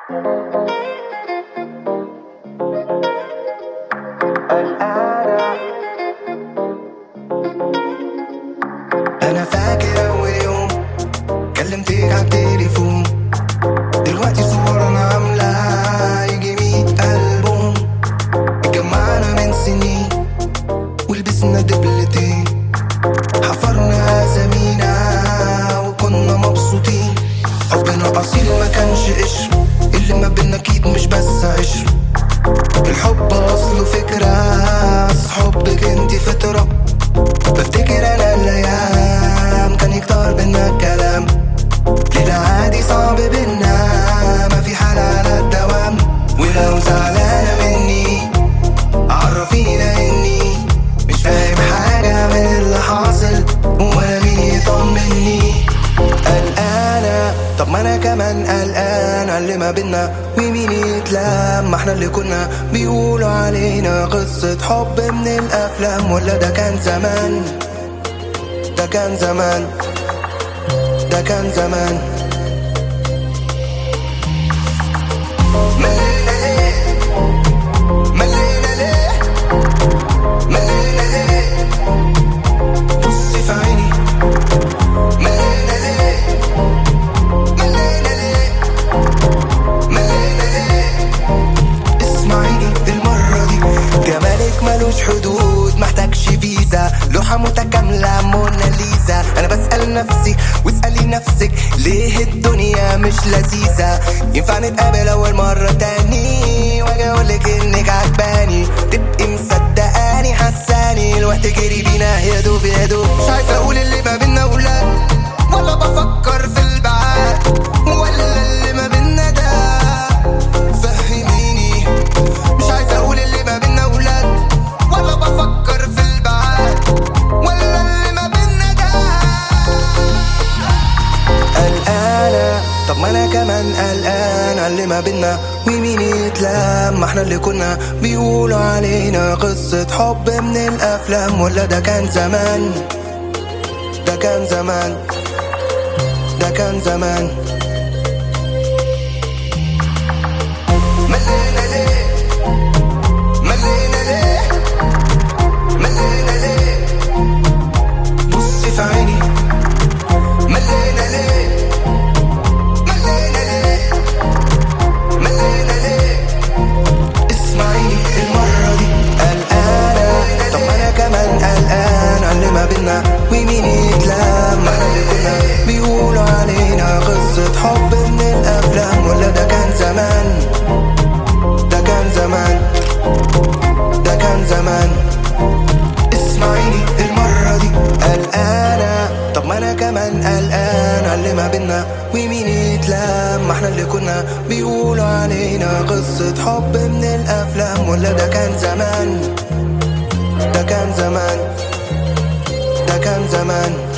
أنا فاكر أول يوم كلمتك عالتليفون دلوقتي صورنا عاملة يجي مية ألبوم اتجمعنا من سنين ولبسنا دبلتين حفرنا أسامينا وكنا مبسوطين حبنا أصيل ما كانش قشر اللي ما بينا أكيد مش بس عشر الحب أصله فكرة أصل حبك انتي فطرة بفتكر انا الايام كان يكتر بينا الكلام ليلة عادي صعب بينا ما في حال على الدوام ولو زعلانة مني عرفينا اني مش فاهم حاجة من اللي حاصل ولا مين يطمني قلقانة طب ما انا كمان قلقان على اللي ما بينا ومين يتلام ما احنا اللي كنا بيقولوا علينا قصة حب من الافلام ولا ده كان زمان ده كان زمان ده كان زمان ملينا ليه ملينا ليه ملينا ليه بصي في عيني ملينا ليه ملينا ليه ملينا ليه اسمعيني المرة دي جمالك ملوش حدود محتاجش فيزا لوحة متكاملة موناليزا أنا بسأل نفسي واسألي نفسك ليه الدنيا مش لذيذة ينفع نتقابل أول مرة تاني وأجي أقولك إنك عجباني تبقي مصدقاني حساني الوقت جري بينا يا دوب يا دوب مش عارف أقول اللي ما بينا ولا ولا بفكر في البعاد ولا اللي ما بينا ده فهميني مش عايز اقول اللي ما بينا ولاد ولا بفكر في البعاد ولا اللي ما بينا ده قلقانة طب ما انا كمان قلقان على اللي ما بينا ومين يتلام ما احنا اللي كنا بيقولوا علينا قصة حب من الافلام ولا ده كان زمان ده كان زمان ده كان زمان ملينا ليه ملينا ليه ملينا ليه بصي في عيني ملينا ليه ملينا ليه ملينا ليه اسمعيني المرة دي قلقانة طب ما انا كمان قلقان على اللي ما بينا ومين يتلام ما احنا اللي كنا بيقولوا علينا قصة حب من الافلام ولا ده كان زمان ده كان زمان ده كان زمان اسمعيني المرة دي قلقانة طب ما انا كمان قلقان على اللي ما بينا ومين يتلام ما احنا اللي كنا بيقولوا علينا قصة حب من الافلام ولا ده كان زمان ده كان زمان ده كان زمان